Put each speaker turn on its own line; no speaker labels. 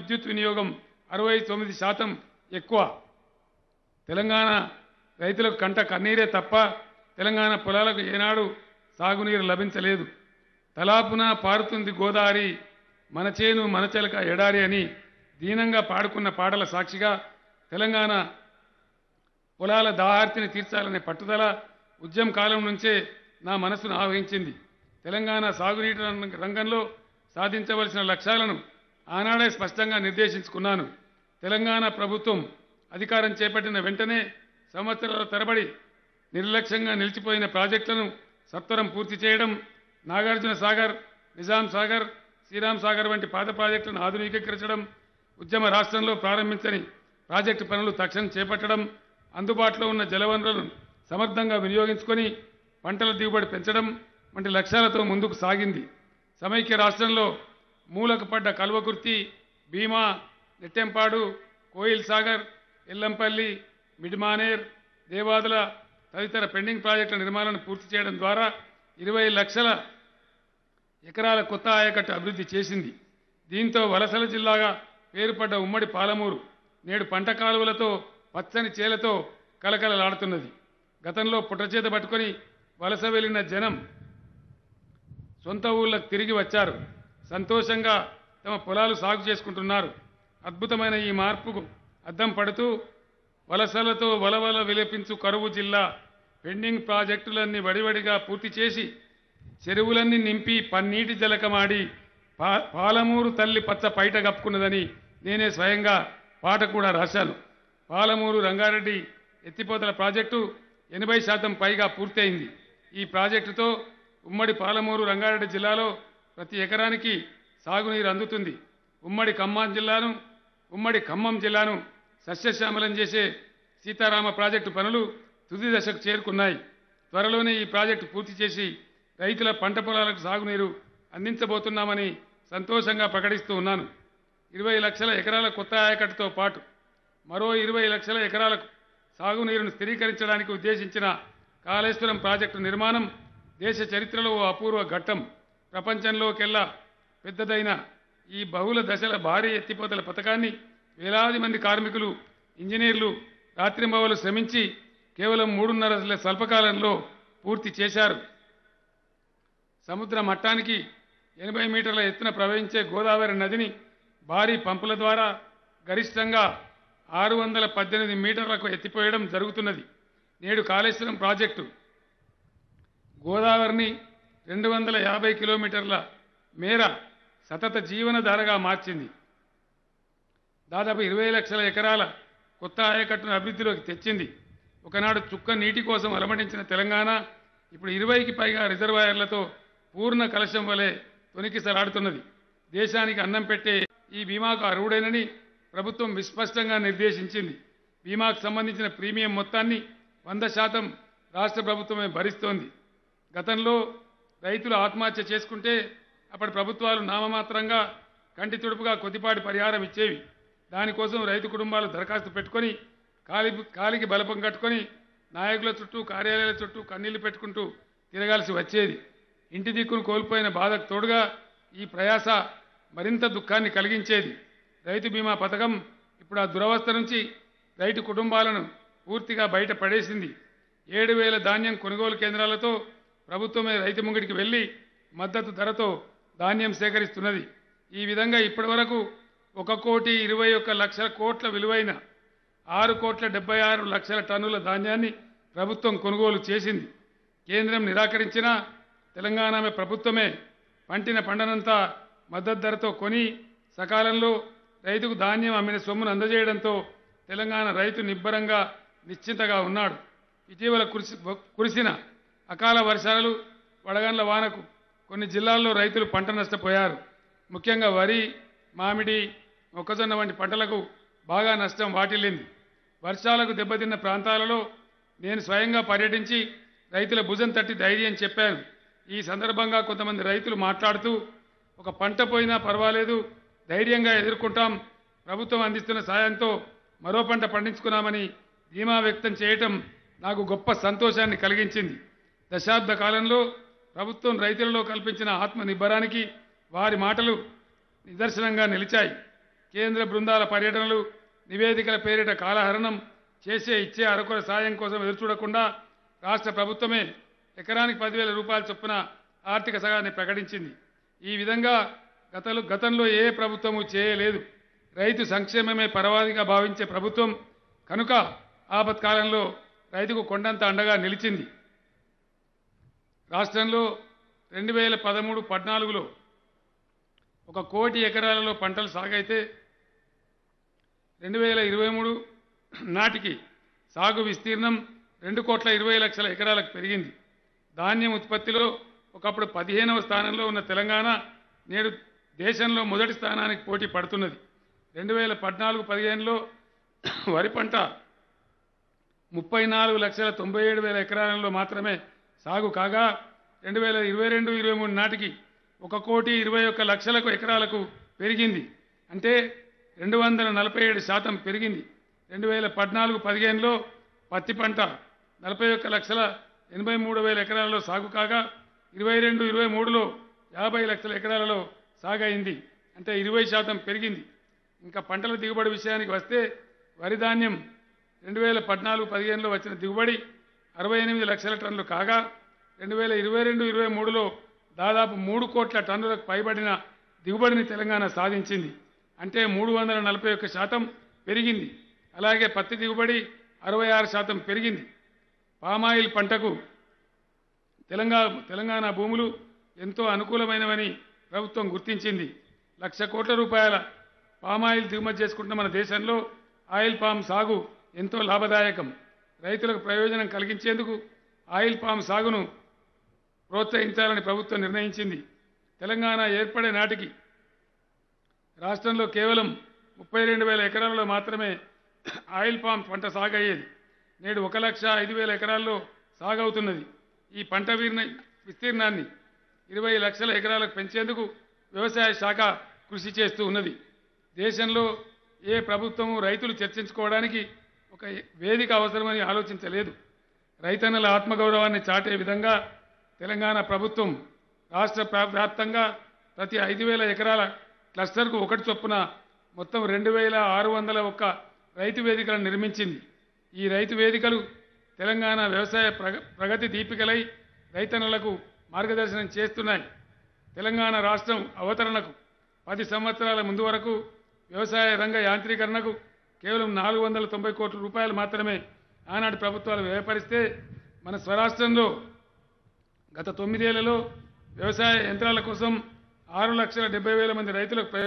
విద్యుత్ వినియోగం అరవై తొమ్మిది శాతం ఎక్కువ తెలంగాణ రైతులకు కంట కన్నీరే తప్ప తెలంగాణ పొలాలకు ఏనాడు సాగునీరు లభించలేదు తలాపున పారుతుంది గోదావరి మన చేను మన చెలక ఎడారి అని దీనంగా పాడుకున్న పాటల సాక్షిగా తెలంగాణ పొలాల దాహార్తిని తీర్చాలనే పట్టుదల ఉద్యమ కాలం నుంచే నా మనసును ఆవహించింది తెలంగాణ సాగునీటి రంగ- రంగంలో సాధించవలసిన లక్ష్యాలను ఆనాడే స్పష్టంగా నిర్దేశించుకున్నాను తెలంగాణ ప్రభుత్వం అధికారం చేపట్టిన వెంటనే సంవత్సరాల తరబడి నిర్లక్ష్యంగా నిలిచిపోయిన ప్రాజెక్టులను సత్వరం పూర్తి చేయడం నాగార్జున సాగర్ నిజాం సాగర్ శ్రీరామ్ సాగర్ వంటి పాత ప్రాజెక్టులను ఆధునికీకరించడం ఉద్యమ రాష్ట్రంలో ప్రారంభించని ప్రాజెక్టు పనులు తక్షణం చేపట్టడం అందుబాటులో ఉన్న జలవనరులను సమర్థంగా వినియోగించుకొని పంటల దిగుబడి పెంచడం వంటి లక్ష్యాలతో ముందుకు సాగింది సమైక్య రాష్ట్రంలో మూలకు పడ్డ కల్వకుర్తి భీమా నెట్టెంపాడు కోయిల్ సాగర్ ఎల్లంపల్లి మిడ్మానేర్ దేవాదుల తదితర పెండింగ్ ప్రాజెక్టుల నిర్మాణాన్ని పూర్తి చేయడం ద్వారా ఇరవై లక్షల ఎకరాల కొత్త ఆయకట్టు అభివృద్ధి చేసింది దీంతో వలసల జిల్లాగా పేరుపడ్డ ఉమ్మడి పాలమూరు నేడు పంట కాలువలతో పచ్చని చేలతో కలకలలాడుతున్నది గతంలో పుట్టచేత పట్టుకొని వలస వెళ్లిన జనం సొంత ఊళ్ళకు తిరిగి వచ్చారు సంతోషంగా తమ పొలాలు సాగు చేసుకుంటున్నారు అద్భుతమైన ఈ మార్పుకు అద్దం పడుతూ వలసలతో వలవల విలపించు కరువు జిల్లా పెండింగ్ ప్రాజెక్టులన్నీ వడివడిగా పూర్తి చేసి చెరువులన్నీ నింపి పన్నీటి జలకమాడి పా పాలమూరు తల్లి పచ్చ పైట కప్పుకున్నదని నేనే స్వయంగా పాట కూడా రాశాను పాలమూరు రంగారెడ్డి ఎత్తిపోతల ప్రాజెక్టు ఎనభై శాతం పైగా పూర్తయింది ఈ ప్రాజెక్టుతో ఉమ్మడి పాలమూరు రంగారెడ్డి జిల్లాలో ప్రతి ఎకరానికి సాగునీరు అందుతుంది ఉమ్మడి ఖమ్మం జిల్లాను ఉమ్మడి ఖమ్మం జిల్లాను సస్యశ్యామలం చేసే సీతారామ ప్రాజెక్టు పనులు తుది దశకు చేరుకున్నాయి త్వరలోనే ఈ ప్రాజెక్టు పూర్తి చేసి రైతుల పంట పొలాలకు సాగునీరు అందించబోతున్నామని సంతోషంగా ప్రకటిస్తూ ఉన్నాను ఇరవై లక్షల ఎకరాల కొత్త ఆయకట్టుతో పాటు మరో ఇరవై లక్షల ఎకరాలకు సాగునీరును స్థిరీకరించడానికి ఉద్దేశించిన కాళేశ్వరం ప్రాజెక్టు నిర్మాణం దేశ చరిత్రలో ఓ అపూర్వ ఘట్టం ప్రపంచంలోకెల్లా పెద్దదైన ఈ బహుళ దశల భారీ ఎత్తిపోతల పథకాన్ని వేలాది మంది కార్మికులు ఇంజనీర్లు రాత్రింబవలు శ్రమించి కేవలం మూడున్నర స్వల్పకాలంలో పూర్తి చేశారు సముద్ర మట్టానికి ఎనభై మీటర్ల ఎత్తున ప్రవహించే గోదావరి నదిని భారీ పంపుల ద్వారా గరిష్టంగా ఆరు వందల పద్దెనిమిది మీటర్లకు ఎత్తిపోయడం జరుగుతున్నది నేడు కాళేశ్వరం ప్రాజెక్టు గోదావరిని రెండు వందల యాభై కిలోమీటర్ల మేర సతత జీవనధారగా మార్చింది దాదాపు ఇరవై లక్షల ఎకరాల కొత్త ఆయకట్టును అభివృద్ధిలోకి తెచ్చింది ఒకనాడు చుక్క నీటి కోసం అలమటించిన తెలంగాణ ఇప్పుడు ఇరవైకి పైగా రిజర్వాయర్లతో పూర్ణ కలశం వలె తొనికిసలాడుతున్నది దేశానికి అన్నం పెట్టే ఈ బీమాకు అర్హుడేనని ప్రభుత్వం విస్పష్టంగా నిర్దేశించింది బీమాకు సంబంధించిన ప్రీమియం మొత్తాన్ని వంద శాతం రాష్ట్ర ప్రభుత్వమే భరిస్తోంది గతంలో రైతులు ఆత్మహత్య చేసుకుంటే అప్పటి ప్రభుత్వాలు నామమాత్రంగా కంటి తుడుపుగా కొద్దిపాటి పరిహారం ఇచ్చేవి దానికోసం రైతు కుటుంబాలు దరఖాస్తు పెట్టుకొని కాలి కాలికి బలపం కట్టుకొని నాయకుల చుట్టూ కార్యాలయాల చుట్టూ కన్నీళ్లు పెట్టుకుంటూ తిరగాల్సి వచ్చేది ఇంటి దిక్కును కోల్పోయిన బాధకు తోడుగా ఈ ప్రయాస మరింత దుఃఖాన్ని కలిగించేది రైతు బీమా పథకం ఇప్పుడు ఆ దురవస్థ నుంచి రైతు కుటుంబాలను పూర్తిగా బయట పడేసింది ఏడు వేల ధాన్యం కొనుగోలు కేంద్రాలతో ప్రభుత్వమే రైతు ముంగిటికి వెళ్లి మద్దతు ధరతో ధాన్యం సేకరిస్తున్నది ఈ విధంగా ఇప్పటివరకు ఒక కోటి ఇరవై ఒక్క లక్షల కోట్ల విలువైన ఆరు కోట్ల డెబ్బై ఆరు లక్షల టన్నుల ధాన్యాన్ని ప్రభుత్వం కొనుగోలు చేసింది కేంద్రం నిరాకరించినా తెలంగాణ ప్రభుత్వమే పంటిన పంటనంతా మద్దతు ధరతో కొని సకాలంలో రైతుకు ధాన్యం అమ్మిన సొమ్మును అందజేయడంతో తెలంగాణ రైతు నిబ్బరంగా నిశ్చింతగా ఉన్నాడు ఇటీవల కురిసి కురిసిన అకాల వర్షాలు వడగండ్ల వానకు కొన్ని జిల్లాల్లో రైతులు పంట నష్టపోయారు ముఖ్యంగా వరి మామిడి మొక్కజొన్న వంటి పంటలకు బాగా నష్టం వాటిల్లింది వర్షాలకు దెబ్బతిన్న ప్రాంతాలలో నేను స్వయంగా పర్యటించి రైతుల భుజం తట్టి ధైర్యం చెప్పాను ఈ సందర్భంగా కొంతమంది రైతులు మాట్లాడుతూ ఒక పంట పోయినా పర్వాలేదు ధైర్యంగా ఎదుర్కొంటాం ప్రభుత్వం అందిస్తున్న సాయంతో మరో పంట పండించుకున్నామని ధీమా వ్యక్తం చేయటం నాకు గొప్ప సంతోషాన్ని కలిగించింది దశాబ్ద కాలంలో ప్రభుత్వం రైతులలో కల్పించిన ఆత్మ నిబ్బరానికి వారి మాటలు నిదర్శనంగా నిలిచాయి కేంద్ర బృందాల పర్యటనలు నివేదికల పేరిట కాలహరణం చేసే ఇచ్చే అరకొర సాయం కోసం ఎదురుచూడకుండా రాష్ట్ర ప్రభుత్వమే ఎకరానికి పదివేల రూపాయల చొప్పున ఆర్థిక సహాయాన్ని ప్రకటించింది ఈ విధంగా గతలు గతంలో ఏ ప్రభుత్వము చేయలేదు రైతు సంక్షేమమే పరవాదిగా భావించే ప్రభుత్వం కనుక ఆపత్కాలంలో రైతుకు కొండంత అండగా నిలిచింది రాష్ట్రంలో రెండు వేల పదమూడు పద్నాలుగులో ఒక కోటి ఎకరాలలో పంటలు సాగైతే రెండు వేల ఇరవై మూడు నాటికి సాగు విస్తీర్ణం రెండు కోట్ల ఇరవై లక్షల ఎకరాలకు పెరిగింది ధాన్యం ఉత్పత్తిలో ఒకప్పుడు పదిహేనవ స్థానంలో ఉన్న తెలంగాణ నేడు దేశంలో మొదటి స్థానానికి పోటీ పడుతున్నది రెండు వేల పద్నాలుగు పదిహేనులో వరి పంట ముప్పై నాలుగు లక్షల తొంభై ఏడు వేల ఎకరాలలో మాత్రమే సాగు కాగా రెండు వేల ఇరవై రెండు ఇరవై మూడు నాటికి ఒక కోటి ఇరవై ఒక్క లక్షలకు ఎకరాలకు పెరిగింది అంటే రెండు వందల నలభై ఏడు శాతం పెరిగింది రెండు వేల పద్నాలుగు పదిహేనులో పత్తి పంట నలభై ఒక్క లక్షల ఎనభై మూడు వేల ఎకరాలలో సాగు కాగా ఇరవై రెండు ఇరవై మూడులో యాభై లక్షల ఎకరాలలో సాగైంది అంటే ఇరవై శాతం పెరిగింది ఇంకా పంటల దిగుబడి విషయానికి వస్తే వరి ధాన్యం రెండు వేల పద్నాలుగు పదిహేనులో వచ్చిన దిగుబడి అరవై ఎనిమిది లక్షల టన్నులు కాగా రెండు వేల ఇరవై రెండు ఇరవై మూడులో దాదాపు మూడు కోట్ల టన్నులకు పైబడిన దిగుబడిని తెలంగాణ సాధించింది అంటే మూడు వందల నలభై ఒక్క శాతం పెరిగింది అలాగే పత్తి దిగుబడి అరవై ఆరు శాతం పెరిగింది పామాయిల్ పంటకు తెలంగాణ తెలంగాణ భూములు ఎంతో అనుకూలమైనవని ప్రభుత్వం గుర్తించింది లక్ష కోట్ల రూపాయల పామాయిల్ దిగుమతి చేసుకుంటున్న మన దేశంలో ఆయిల్ పామ్ సాగు ఎంతో లాభదాయకం రైతులకు ప్రయోజనం కలిగించేందుకు ఆయిల్ పామ్ సాగును ప్రోత్సహించాలని ప్రభుత్వం నిర్ణయించింది తెలంగాణ ఏర్పడే నాటికి రాష్ట్రంలో కేవలం ముప్పై రెండు వేల ఎకరాలలో మాత్రమే ఆయిల్ పామ్ పంట సాగయ్యేది నేడు ఒక లక్ష ఐదు వేల ఎకరాల్లో సాగవుతున్నది ఈ పంట వీరిన విస్తీర్ణాన్ని ఇరవై లక్షల ఎకరాలకు పెంచేందుకు వ్యవసాయ శాఖ కృషి చేస్తూ ఉన్నది దేశంలో ఏ ప్రభుత్వము రైతులు చర్చించుకోవడానికి ఒక వేదిక అవసరమని ఆలోచించలేదు రైతన్నల ఆత్మగౌరవాన్ని చాటే విధంగా తెలంగాణ ప్రభుత్వం రాష్ట్ర ప్రా- వ్యాప్తంగా ప్రతి ఐదు వేల ఎకరాల క్లస్టర్కు ఒకటి చొప్పున మొత్తం రెండు వేల ఆరు వందల ఒక్క రైతు వేదికలను నిర్మించింది ఈ రైతు వేదికలు తెలంగాణ వ్యవసాయ ప్రగ ప్రగతి దీపికలై రైతన్నలకు మార్గదర్శనం చేస్తున్నాయి తెలంగాణ రాష్ట్రం అవతరణకు పది సంవత్సరాల ముందు వరకు వ్యవసాయ రంగ యాంత్రీకరణకు కేవలం నాలుగు వందల తొంభై కోట్ల రూపాయలు మాత్రమే ఆనాటి ప్రభుత్వాలు వ్యయపరిస్తే మన స్వరాష్ట్రంలో గత తొమ్మిదేళ్లలో వ్యవసాయ యంత్రాల కోసం ఆరు లక్షల డెబ్బై వేల మంది రైతులకు ప్రయో-